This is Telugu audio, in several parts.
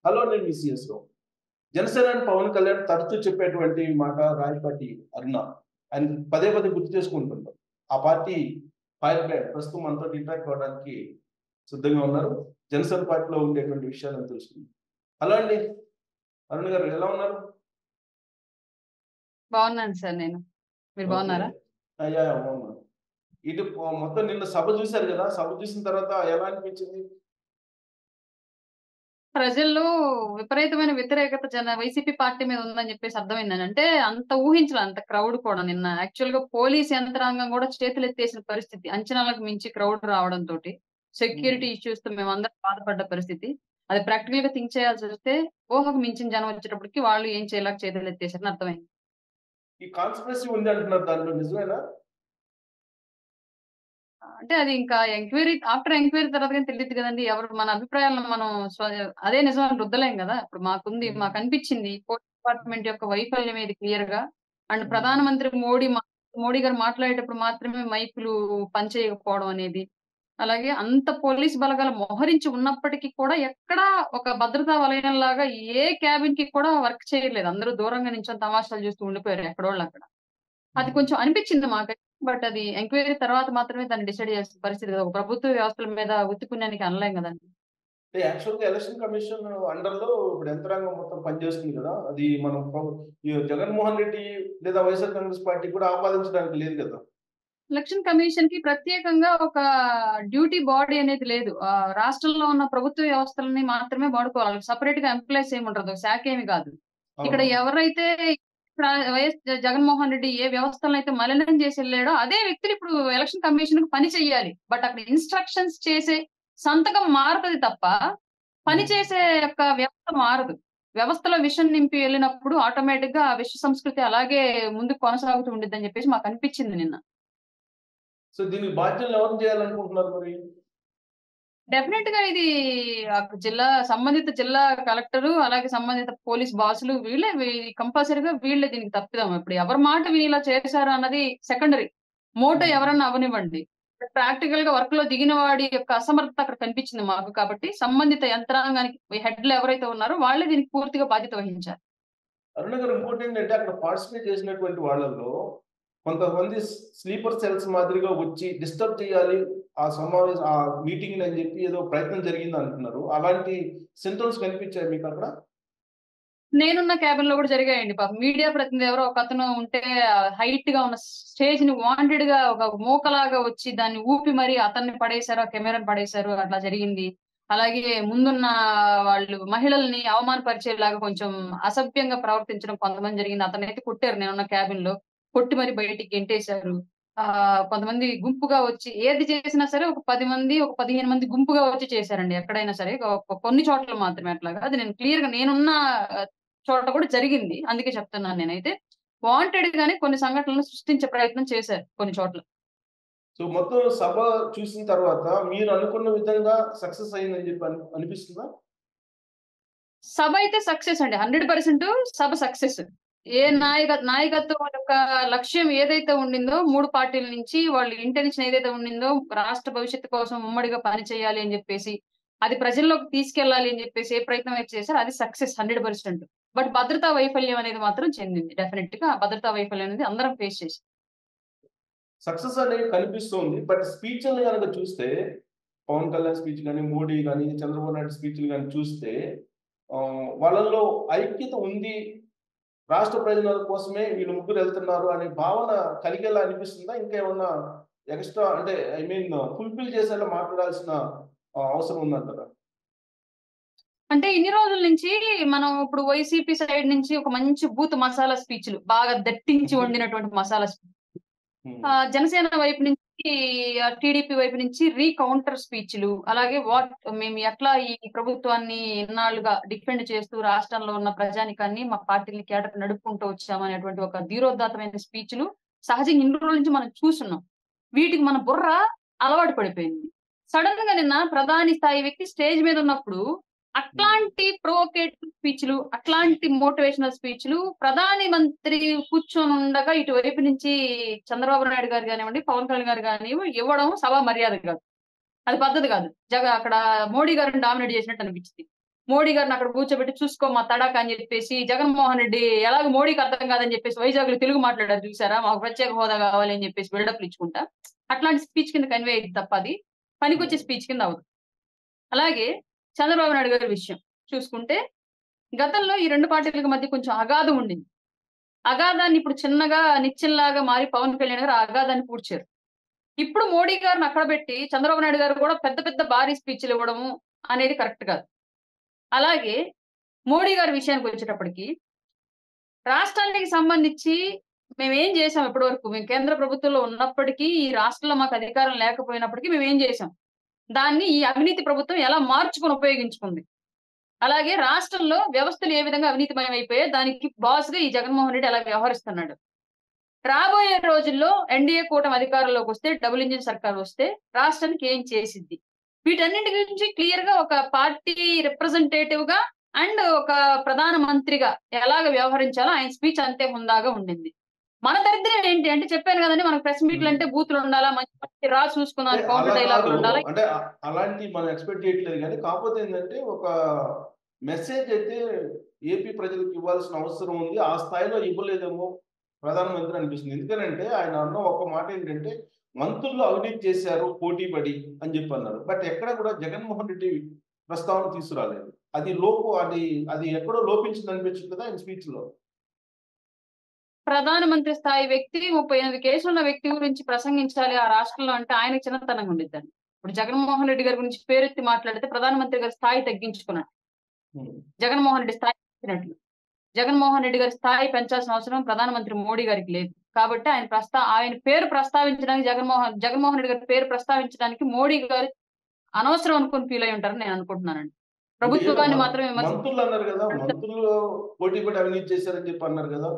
హలో నేను మీ సిఎస్ రావు జనసేన పవన్ కళ్యాణ్ తరచూ చెప్పేటువంటి మాట రాయపాటి అరుణ ఆయన పదే పదే గుర్తు చేసుకుంటుంటారు ఆ పార్టీ ఫైర్ బ్రాండ్ ప్రస్తుతం మనతో ఇంటరాక్ట్ అవ్వడానికి సిద్ధంగా ఉన్నారు జనసేన పార్టీలో ఉండేటువంటి విషయాలను తెలుసుకుందాం హలో అండి అరుణ్ గారు ఎలా ఉన్నారు బాగున్నాను సార్ నేను మీరు బాగున్నారా అయ్యా బాగున్నాను ఇటు మొత్తం నిన్న సభ చూశారు కదా సభ చూసిన తర్వాత ఎలా అనిపించింది ప్రజల్లో విపరీతమైన వ్యతిరేకత జన వైసీపీ పార్టీ మీద ఉందని చెప్పేసి అర్థమైందని అంటే అంత ఊహించలే అంత క్రౌడ్ కూడా నిన్న యాక్చువల్ గా పోలీస్ యంత్రాంగం కూడా చేతులు ఎత్తేసిన పరిస్థితి అంచనాలకు మించి క్రౌడ్ రావడం తోటి సెక్యూరిటీ ఇష్యూస్ తో మేమందరం బాధపడ్డ పరిస్థితి అది ప్రాక్టికల్ గా థింక్ చేయాల్సి వస్తే ఊహకు మించిన జనం వచ్చేటప్పటికి వాళ్ళు ఏం చేయలేక చేతులు ఎత్తేసారని అర్థమైంది ఈ కాన్స్పిరసీ ఉంది అంటున్నారు దాంట్లో నిజమేనా అంటే అది ఇంకా ఎంక్వైరీ ఆఫ్టర్ ఎంక్వైరీ తర్వాత కానీ తెలియదు కదండి ఎవరు మన అభిప్రాయాలను మనం స్వ- అదే నిజం అని రుద్దలేం కదా ఇప్పుడు మాకుంది Hmm. మాకు అనిపించింది పోలీస్ డిపార్ట్మెంట్ యొక్క వైఫల్యం ఇది క్లియర్ గా అండ్ Hmm. ప్రధానమంత్రి మోడీ మా- మోడీ గారు మాట్లాడేటప్పుడు మాత్రమే మైకులు పనిచేయకపోవడం అనేది అలాగే అంత పోలీస్ బలగాలు మోహరించి ఉన్నప్పటికీ కూడా ఎక్కడా ఒక భద్రతా వలయం లాగా ఏ క్యాబిన్ కి కూడా వర్క్ చేయలేదు అందరూ దూరంగా నించొని తమాషాలు చూస్తూ ఉండిపోయారు ఎక్కడోళ్ళు అక్కడ అది కొంచెం అనిపించింది మాకు బట్ అది ఎంక్వైరీ తర్వాత మాత్రమే దాన్ని డిసైడ్ చేసే పరిస్థితి కదా ఒక ప్రభుత్వ వ్యవస్థల మీద ఉత్తుకున్నానికి అనలేం కదండి అంటే యాక్చువల్ గా ఎలక్షన్ కమిషన్ అండర్ లో ఇప్పుడు యంత్రాంగం మొత్తం పనిచేస్తుంది కదా అది మనం ప్ర- ఈ జగన్మోహన్ రెడ్డి లేదా వైఎస్ఆర్ కాంగ్రెస్ పార్టీ కూడా ఆపాదించడానికి లేదు కదా ఎలక్షన్ కమిషన్ కి ప్రత్యేకంగా ఒక డ్యూటీ బాడీ అనేది లేదు ఆ, రాష్ట్రంలో ఉన్న ప్రభుత్వ వ్యవస్థలని మాత్రమే వాడుకోవాలి సపరేట్ గా ఎంప్లాయీస్ ఏమి ఉండదు శాఖ ఏమి కాదు ఇక్కడ అవును. ఎవరైతే ప్ర- వైఎస్ జ- జగన్మోహన్ రెడ్డి ఏ వ్యవస్థలను అయితే మలినం చేసి వెళ్ళాడో అదే వ్యక్తులు ఇప్పుడు ఎలక్షన్ కమిషన్ కు పని చెయ్యాలి బట్ అక్కడ ఇన్స్ట్రక్షన్స్ చేసే సంతకం మారుతుంది తప్ప పని చేసే యొక్క వ్యవస్థ మారదు వ్యవస్థలో విషం నింపి వెళ్ళినప్పుడు ఆటోమేటిక్ గా ఆ విష సంస్కృతి అలాగే ముందుకు కొనసాగుతూ ఉండిద్ది అని చెప్పేసి మాకు అనిపించింది నిన్న సో దీనికి బాధ్యతలు ఎవరు చేయాలనుకుంటున్నారు మరి డెఫినెట్ గా ఇది ఆ జిల్లా సంబంధిత జిల్లా కలెక్టర్ అలాగే సంబంధిత పోలీస్ బాసులు వీళ్ళే కంపల్సరీగా వీళ్ళే దీనికి తప్పిదాం ఇప్పుడు ఎవరి మాట విని ఇలా చేశారు అన్నది సెకండరీ మోటో Hmm. ఎవరన్నా అవనివ్వండి ప్రాక్టికల్ గా వర్క్ లో దిగిన వాడి యొక్క అసమర్థత అక్కడ కనిపించింది మాకు కాబట్టి సంబంధిత యంత్రాంగానికి హెడ్లు ఎవరైతే ఉన్నారో వాళ్ళే దీనికి పూర్తిగా బాధ్యత వహించారు అరుణ గారు ఇంకోటి ఏంటంటే అక్కడ పార్టిసిపేట్ చేసినటువంటి వాళ్ళల్లో కొంతమంది స్లీపర్ సెల్స్ మాదిరిగా వచ్చి డిస్టర్బ్ చేయాలి ఆ సమావేశం ఆ మీటింగ్ అని చెప్పి ఏదో ప్రయత్నం జరిగింది అంటున్నారు అలాంటి సింటమ్స్ కనిపించాయి మీకు అక్కడ నేనున్న క్యాబిన్ లో కూడా జరిగాయండి పాపం మీడియా ప్రతినిధి ఎవరో ఒక అతను ఉంటే హైట్ గా ఉన్న స్టేజ్ ని వాంటెడ్ గా ఒక మూకలాగా వచ్చి దాన్ని ఊపి మరి అతన్ని పడేశారు ఆ కెమెరాని పడేశారు అట్లా జరిగింది అలాగే ముందున్న వాళ్ళు మహిళల్ని అవమానపరిచేలాగా కొంచెం అసభ్యంగా ప్రవర్తించడం కొంతమంది జరిగింది అతను అయితే కొట్టారు నేనున్న క్యాబిన్ లో కొట్టి మరి బయటికి గెంటేశారు ఆ కొంతమంది గుంపుగా వచ్చి ఏది చేసినా సరే ఒక పది మంది ఒక పదిహేను మంది గుంపుగా వచ్చి చేశారండి ఎక్కడైనా సరే ఒక- కొన్ని చోట్ల మాత్రమే అట్లాగా అది నేను క్లియర్ గా నేనున్న ఆ, చోట కూడా జరిగింది అందుకే చెప్తున్నాను నేనైతే వాంటెడ్ గానే కొన్ని సంఘటనలు సృష్టించే ప్రయత్నం చేశారు కొన్ని చోట్ల సో మొత్తం సభ చూసిన తర్వాత మీరు అనుకున్న విధంగా సక్సెస్ అయిందని చెప్పి అని- అనిపిస్తుందా సభ అయితే సక్సెస్ అండి హండ్రెడ్ పర్సెంట్ సభ సక్సెస్ ఏ నాయక నాయకత్వం యొక్క లక్ష్యం ఏదైతే ఉండిందో మూడు పార్టీల నుంచి వాళ్ళ ఇంటెన్షన్ ఏదైతే ఉండిందో రాష్ట్ర భవిష్యత్తు కోసం ఉమ్మడిగా పని చేయాలి అని చెప్పేసి అది ప్రజల్లోకి తీసుకెళ్లాలి అని చెప్పేసి ఏ ప్రయత్నం అయితే చేశారో అది సక్సెస్ హండ్రెడ్ పర్సెంట్ బట్ భద్రతా వైఫల్యం అనేది మాత్రం చెందింది డెఫినెట్ గా ఆ భద్రతా వైఫల్యం అనేది అందరం ఫేస్ చేసి సక్సెస్ అనేది కనిపిస్తుంది బట్ స్పీచ్లు కనుక చూస్తే పవన్ కళ్యాణ్ స్పీచ్ కానీ మోడీ కానీ చంద్రబాబు నాయుడు స్పీచ్లు కానీ చూస్తే ఆ, వాళ్ళల్లో ఐక్యత ఉంది రాష్ట్ర ప్రయోజనాల కోసమే వీళ్ళు ముగ్గురు వెళ్తున్నారు అనే భావన కలిగేలా అనిపిస్తుందా ఇంకా ఏమన్నా ఎక్స్ట్రా అంటే ఐ మీన్ ఫుల్ఫిల్ చేసేలా మాట్లాడాల్సిన ఆ, అవసరం ఉందంటారా అంటే ఇన్ని రోజుల నుంచి మనం ఇప్పుడు వైసీపీ సైడ్ నుంచి ఒక మంచి బూత్ మసాలా స్పీచ్లు బాగా దట్టించి వండినటువంటి మసాలా స్పీచ్ Hmm. ఆ, జనసేన వైపు నుంచి టీడీపీ వైపు నుంచి రీకౌంటర్ స్పీచ్లు అలాగే వాట్ మేము ఎట్లా ఈ ప్రభుత్వాన్ని ఇన్నాళ్ళుగా డిఫెండ్ చేస్తూ రాష్ట్రంలో ఉన్న ప్రజానికాన్ని మా పార్టీని కేటర్ నడుపుకుంటూ వచ్చామనేటువంటి ఒక ధీరోదాత్తమైన స్పీచ్లు సహజంగా ఇన్ని రోజుల నుంచి మనం చూస్తున్నాం వీటికి మన బుర్ర అలవాటు పడిపోయింది సడన్ గా నిన్న ప్రధాని స్థాయి వ్యక్తి స్టేజ్ మీద ఉన్నప్పుడు అట్లాంటి ప్రొవోకేటివ్ స్పీచ్లు అట్లాంటి మోటివేషనల్ స్పీచ్లు ప్రధాని మంత్రి కూర్చొని ఉండగా ఇటువైపు నుంచి చంద్రబాబు నాయుడు గారు కానివ్వండి పవన్ కళ్యాణ్ గారు కానివ్వండి ఇవ్వడం సభా మర్యాద కాదు అది పద్ధతి కాదు జగ అక్కడ మోడీ గారిని డామినేట్ చేసినట్టు అనిపించింది మోడీ గారిని అక్కడ కూర్చోబెట్టి చూసుకో మా తడాక అని చెప్పేసి జగన్మోహన్ రెడ్డి ఎలాగ మోడీకి అర్థం కాదని చెప్పేసి వైజాగ్ లో తెలుగు మాట్లాడారు చూసారా మాకు ప్రత్యేక హోదా కావాలి అని చెప్పేసి బిల్డప్ ఇచ్చుకుంటా అట్లాంటి స్పీచ్ కింద కన్వే అయ్యింది తప్ప అది పనికొచ్చే స్పీచ్ కింద అవుతుంది అలాగే చంద్రబాబు నాయుడు గారి విషయం చూసుకుంటే గతంలో ఈ రెండు పార్టీల మధ్య కొంచెం అగాధం ఉండింది అగాధాన్ని ఇప్పుడు చిన్నగా నిత్యంలాగా మారి పవన్ కళ్యాణ్ గారు ఆ అగాధాన్ని పూడ్చారు ఇప్పుడు మోడీ గారిని అక్కడ పెట్టి చంద్రబాబు నాయుడు గారు కూడా పెద్ద పెద్ద భారీ స్పీచ్లు ఇవ్వడము అనేది కరెక్ట్ కాదు అలాగే మోడీ గారి విషయానికి వచ్చేటప్పటికి రాష్ట్రానికి సంబంధించి మేము ఏం చేసాం ఇప్పటి వరకు మేము కేంద్ర ప్రభుత్వంలో ఉన్నప్పటికీ ఈ రాష్ట్రంలో మాకు అధికారం లేకపోయినప్పటికీ మేము ఏం చేసాం దాన్ని ఈ అవినీతి ప్రభుత్వం ఎలా మార్చుకొని ఉపయోగించుకుంది అలాగే రాష్ట్రంలో వ్యవస్థలు ఏ విధంగా అవినీతిమయం అయిపోయాయి దానికి బాస్ గా ఈ జగన్మోహన్ రెడ్డి అలా వ్యవహరిస్తున్నాడు రాబోయే రోజుల్లో ఎన్డీఏ కూటమి అధికారంలోకి వస్తే డబుల్ ఇంజిన్ సర్కార్ వస్తే రాష్ట్రానికి ఏం చేసిద్ది వీటన్నింటి గురించి క్లియర్ గా ఒక పార్టీ రిప్రజెంటేటివ్ గా అండ్ ఒక ప్రధాన మంత్రిగా ఎలాగ వ్యవహరించాలో ఆయన స్పీచ్ అంతే హుందాగా ఉండింది మన దరిద్రం ఏంటి అంటే చెప్పాను కదండి మనకు ప్రెస్ మీట్లు అంటే బూతులు ఉండాలా మంచి మంచి రా చూసుకుందాం అంటే కౌంటర్ అలా డైలాగులు కాదు. ఉండాలా అంటే అ- అలాంటి మనం ఎక్స్పెక్ట్ చేయట్లేదు కానీ కాకపోతే ఏంటంటే ఒక మెసేజ్ అయితే ఏపీ ప్రజలకు ఇవ్వాల్సిన అవసరం ఉంది ఆ స్థాయిలో ఇవ్వలేదేమో ప్రధానమంత్రి అనిపిస్తుంది ఎందుకంటే ఆయన అన్న ఒక మాట ఏంటంటే మంత్రులు అవినీతి చేశారు పోటీ పడి అని చెప్పి అన్నారు బట్ ఎక్కడ కూడా జగన్మోహన్ రెడ్డి ప్రస్తావన తీసుకురాలేదు అది లోపు అది అది ఎక్కడో లోపించింది అనిపించింది కదా ఆయన స్పీచ్ లో ప్రధానమంత్రి స్థాయి వ్యక్తి ముప్పై ఎనిమిది కేసులు ఉన్న వ్యక్తి గురించి ప్రసంగించాలి ఆ రాష్ట్రంలో అంటే ఆయనకు చిన్నతనంగా ఉండిద్దండి ఇప్పుడు జగన్మోహన్ రెడ్డి గారి గురించి పేరెత్తి మాట్లాడితే ప్రధానమంత్రి గారి స్థాయి తగ్గించుకున్నాడు ఉమ్. జగన్మోహన్ రెడ్డి స్థాయి పెంచినట్లు జగన్మోహన్ రెడ్డి గారి స్థాయి పెంచాల్సిన అవసరం ప్రధానమంత్రి మోడీ గారికి లేదు కాబట్టి ఆయన ప్రస్తా ఆయన పేరు ప్రస్తావించడానికి జగన్మోహన్ జగన్మోహన్ రెడ్డి గారి పేరు ప్రస్తావించడానికి మోడీ గారు అనవసరం అనుకుని ఫీల్ అయి ఉంటారని నేను అనుకుంటున్నానండి ప్రభుత్వాన్ని అంటే మాత్రమే విమర్శ మంత్రులు అన్నారు కదా మంత్రులు పోటీ పడి అవినీతి చేశారని చెప్పి అన్నారు కదా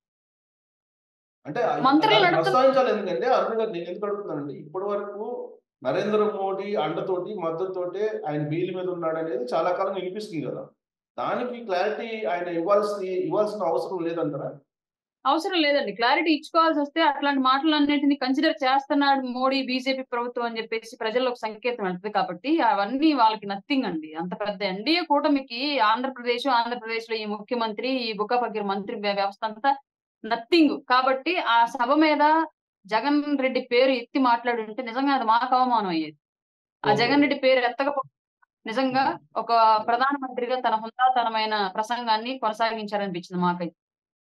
అంటే ఆ- మంత్రులు దాన్ని నడుపుతున్న- ప్రస్తావించాలి ఎందుకంటే అరుణ్ గారు నేను ఎందుకు అడుగుతున్నానంటే ఇప్పటి వరకు నరేంద్ర మోడీ అండతోటి మద్దతుతోటే ఆయన బెయిల్ మీద ఉన్నాడు అనేది చాలా కాలం వినిపిస్తుంది కదా దానికి క్లారిటీ ఆయన ఇవ్వాల్సిన ఇవ్వాల్సిన అవసరం లేదంటారా అవసరం లేదండి క్లారిటీ ఇచ్చుకోవాల్సి వస్తే అట్లాంటి మాటలన్నింటినీ కన్సిడర్ చేస్తున్నాడు మోడీ బీజేపీ ప్రభుత్వం అని చెప్పేసి ప్రజలకు సంకేతం వెళ్తుంది కాబట్టి అవన్నీ వాళ్ళకి నథింగ్ అండి అంత పెద్ద ఎన్డీఏ కూటమికి ఆంధ్రప్రదేశ్ ఆంధ్రప్రదేశ్ లో ఈ ముఖ్యమంత్రి ఈ బుక్క పగిర్ మంత్రి వ్య- వ్యవస్థ అంతా నథింగ్ కాబట్టి ఆ సభ మీద జగన్ రెడ్డి పేరు ఎత్తి మాట్లాడి ఉంటే నిజంగా అది మాకు అవమానం అయ్యేది ఆ ఓకే. జగన్ రెడ్డి పేరు ఎత్తకపో నిజంగా ఒక ప్రధానమంత్రిగా తన హుందాతనమైన ప్రసంగాన్ని కొనసాగించారనిపించింది మాకైతే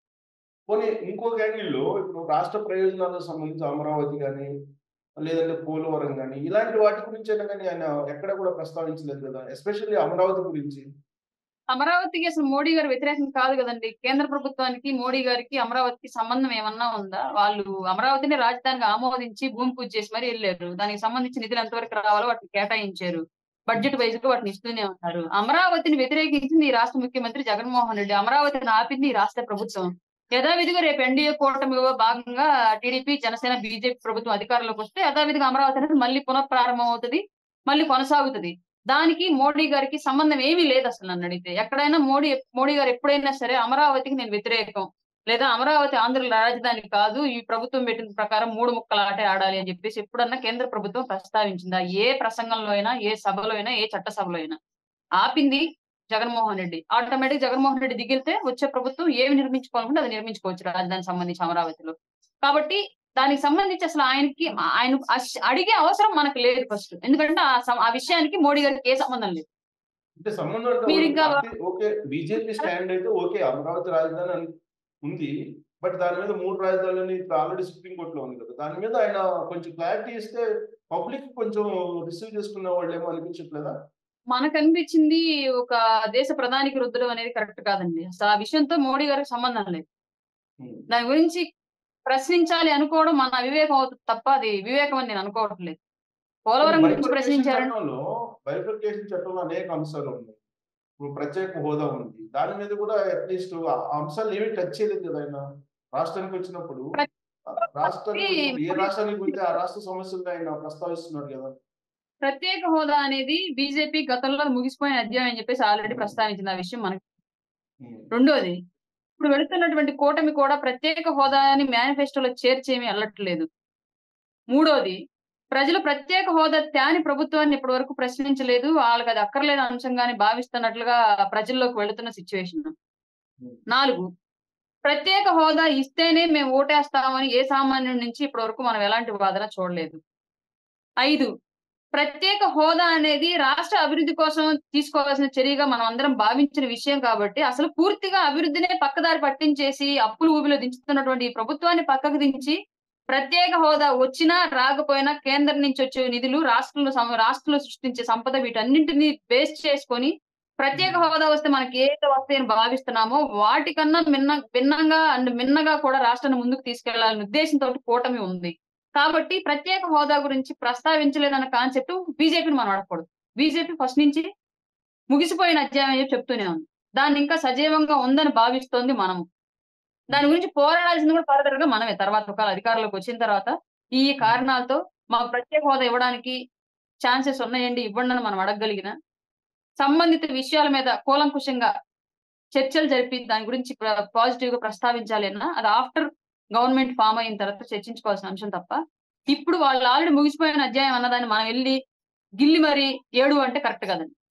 పోనీ ఇంకొక యాంగిల్లో ఇప్పుడు రాష్ట్ర ప్రయోజనాలకు సంబంధించి అమరావతి కానీ లేదంటే పోలవరం కానీ ఇలాంటి వాటి గురించి అయినా కానీ ఆయన ఎక్కడ కూడా ప్రస్తావించలేదు కదా ఎస్పెషల్లీ అమరావతి గురించి అమరావతికి అసలు మోడీ గారు వ్యతిరేకం కాదు కదండి కేంద్ర ప్రభుత్వానికి మోడీ గారికి అమరావతికి సంబంధం ఏమన్నా ఉందా వాళ్ళు అమరావతిని రాజధానిగా ఆమోదించి భూమి పూజ చేసి మరీ వెళ్ళారు దానికి సంబంధించి నిధులు ఎంతవరకు రావాలో వాటిని కేటాయించారు బడ్జెట్ వైజ్ గా వాటిని ఇస్తూనే ఉన్నారు అమరావతిని వ్యతిరేకించింది ఈ రాష్ట్ర ముఖ్యమంత్రి జగన్మోహన్ రెడ్డి అమరావతిని ఆపింది ఈ రాష్ట్ర ప్రభుత్వం యథావిధిగా రేపు ఎన్డీఏ కూటమిలో భాగంగా టీడీపీ జనసేన బీజేపీ ప్రభుత్వం అధికారంలోకి వస్తే యథావిధిగా అమరావతి అనేది మళ్ళీ పునఃప్రారంభం అవుతుంది మళ్ళీ కొనసాగుతుంది దానికి మోడీ గారికి సంబంధం ఏమీ లేదు అసలు నన్ను అడిగితే ఎక్కడైనా మోడీ మోడీ గారు ఎప్పుడైనా సరే అమరావతికి నేను వ్యతిరేకం లేదా అమరావతి ఆంధ్ర రాజధాని కాదు ఈ ప్రభుత్వం పెట్టిన ప్రకారం మూడు ముక్కల ఆటే ఆడాలి అని చెప్పేసి ఎప్పుడన్నా కేంద్ర ప్రభుత్వం ప్రస్తావించిందా ఏ ప్రసంగంలో అయినా ఏ సభలో అయినా ఏ చట్ట సభలో అయినా ఆపింది జగన్మోహన్ రెడ్డి ఆటోమేటిక్ జగన్మోహన్ రెడ్డి దిగిలితే వచ్చే ప్రభుత్వం ఏమి నిర్మించుకోవాలనుకుంటే అది నిర్మించుకోవచ్చు రాజధానికి సంబంధించి అమరావతిలో కాబట్టి దానికి సంబంధించి అసలు ఆయనకి ఆయన అస్- అడిగే అవసరం మనకు లేదు ఫస్ట్ ఎందుకంటే ఆ సం- ఆ విషయానికి మోడీ గారికి ఏ సంబంధం లేదు అంటే సంబంధం అంటే మీరు ఓకే, ఇంకా- పార్టీ- ఓకే బీజేపీ స్టాండ్ అయితే ఓకే అమరావతి రాజధాని అని ఉంది బట్ దాని మీద మూడు రాజధానులని ఇప్పుడు ఆల్రెడీ సుప్రీం కోర్టులో ఉంది కదా దాని మీద ఆయన కొంచెం క్లారిటీ ఇస్తే పబ్లిక్ కొంచెం రిసీవ్ చేసుకునే వాళ్ళు ఏమో అనిపించట్లేదా మనకు అనిపించింది ఒక దేశ ప్రధానికి రుద్దడం అనేది కరెక్ట్ కాదండి అసలు ఆ విషయంతో మోడీ గారికి సంబంధం లేదు ఉమ్. దాని గురించి ప్రశ్నించాలి అనుకోవడం మన అవివేకం అవుతుంది తప్ప అది వివేకం అని నేను అనుకోవట్లేదు పోలవరం గురించి బైఫర్కేషన్ ప్రశ్నించారంటే చట్టంలో బైఫర్కేషన్ చట్టంలో అనేక అంశాలు ఉన్నాయి ఇప్పుడు ప్రత్యేక హోదా ఉంది దాని మీద కూడా అట్లీస్ట్ ఆ అంశాలు ఏమీ టచ్ చేయలేదు కదా ఆయన రాష్ట్రానికి వచ్చినప్పుడు ప్రతి- రాష్ట్రానికి వచ్చినప్పుడు ఏ రాష్ట్రానికి పోతే ఆ రాష్ట్ర సమస్యలను ఆయన ప్రస్తావిస్తున్నాడు కదా ప్రత్యేక హోదా అనేది బీజేపీ గతంలో ముగిసిపోయిన అధ్యాయం అని చెప్పేసి ఆల్రెడీ ప్రస్తావించింది ఆ విషయం మనకి ఉమ్. రెండోది ఇప్పుడు వెళుతున్నటువంటి కూటమి కూడా ప్రత్యేక హోదాని మేనిఫెస్టోలో చేర్చేమి వెళ్ళట్లేదు మూడోది ప్రజలు ప్రత్యేక హోదా త్యాని ప్రభుత్వాన్ని ఇప్పటి వరకు ప్రశ్నించలేదు వాళ్ళకి అది అక్కర్లేని అంశంగానే భావిస్తున్నట్లుగా ప్రజల్లోకి వెళుతున్న సిచ్యువేషన్ నాలుగు ప్రత్యేక హోదా ఇస్తేనే మేము ఓటేస్తామని ఏ సామాన్యుడి నుంచి ఇప్పటి వరకు మనం ఎలాంటి వాదన చూడలేదు ఐదు ప్రత్యేక హోదా అనేది రాష్ట్ర అభివృద్ధి కోసం తీసుకోవాల్సిన చర్యగా మనం అందరం భావించిన విషయం కాబట్టి అసలు పూర్తిగా అభివృద్ధినే పక్కదారి పట్టించేసి అప్పులు ఊబిలో దించుతున్నటువంటి ఈ ప్రభుత్వాన్ని పక్కకు దించి ప్రత్యేక హోదా వచ్చినా రాకపోయినా కేంద్రం నుంచి వచ్చే నిధులు రాష్ట్రంలో సమ- రాష్ట్రంలో సృష్టించే సంపద వీటన్నింటినీ బేస్ చేసుకొని ప్రత్యేక హోదా వస్తే మనకి ఏదైతే వస్తాయని భావిస్తున్నామో వాటికన్నా మిన్న భిన్నంగా అండ్ మిన్నగా కూడా రాష్ట్రాన్ని ముందుకు తీసుకెళ్లాలనే ఉద్దేశంతో కూటమి ఉంది కాబట్టి ప్రత్యేక హోదా గురించి ప్రస్తావించలేదన్న కాన్సెప్ట్ బీజేపీని మనం అడగకూడదు బీజేపీ ఫస్ట్ నుంచి ముగిసిపోయిన అధ్యాయం అని చెప్పి చెప్తూనే ఉంది దాన్ని ఇంకా సజీవంగా ఉందని భావిస్తోంది మనము దాని గురించి పోరాడాల్సింది కూడా ఫర్దర్ గా మనమే తర్వాత ఒకవేళ అధికారంలోకి వచ్చిన తర్వాత ఈ కారణాలతో మాకు ప్రత్యేక హోదా ఇవ్వడానికి ఛాన్సెస్ ఉన్నాయండి ఇవ్వండి అని మనం అడగగలిగిన సంబంధిత విషయాల మీద కూలంకుషంగా చర్చలు జరిపి దాని గురించి పాజిటివ్ గా ప్రస్తావించాలి అన్నా అది ఆఫ్టర్ గవర్నమెంట్ ఫామ్ అయిన తర్వాత చర్చించుకోవాల్సిన అంశం తప్ప ఇప్పుడు వాళ్ళు ఆల్రెడీ ముగిసిపోయిన అధ్యాయం అన్నదాన్ని మనం వెళ్ళి గిల్లి మరి ఏడు అంటే కరెక్ట్ కదండి